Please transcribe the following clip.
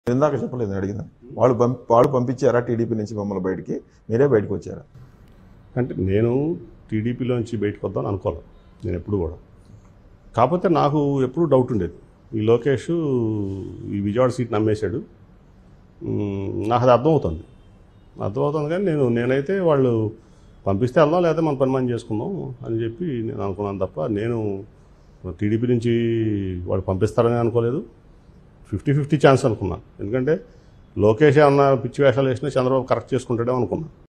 ఇందాక చెప్పలేదు నేను అడిగిన వాళ్ళు పంపి వాళ్ళు పంపించారా టీడీపీ నుంచి మమ్మల్ని బయటికి మీరే బయటకు వచ్చారా అంటే నేను టీడీపీలోంచి బయటకు వద్దామని అనుకోలేదు నేను ఎప్పుడు కూడా కాకపోతే నాకు ఎప్పుడు డౌట్ ఉండేది ఈ లోకేష్ ఈ విజయవాడ సీట్ నమ్మేశాడు మ్మ్, నాకు అది అర్థమవుతుంది అర్థమవుతుంది కానీ నేను నేనైతే వాళ్ళు పంపిస్తే వెళ్దాం లేదా మన పని మనం చేసుకుందాం అని చెప్పి నేను అనుకున్నాను తప్ప నేను టీడీపీ నుంచి వాడు పంపిస్తారని అనుకోలేదు ఫిఫ్టీ ఫిఫ్టీ ఛాన్స్ అనుకున్నాను ఎందుకంటే లోకేష్ అన్న పిచ్చి వేషాలు వేసినా చంద్రబాబు కరెక్ట్ చేసుకుంటాడేమో అనుకున్నాను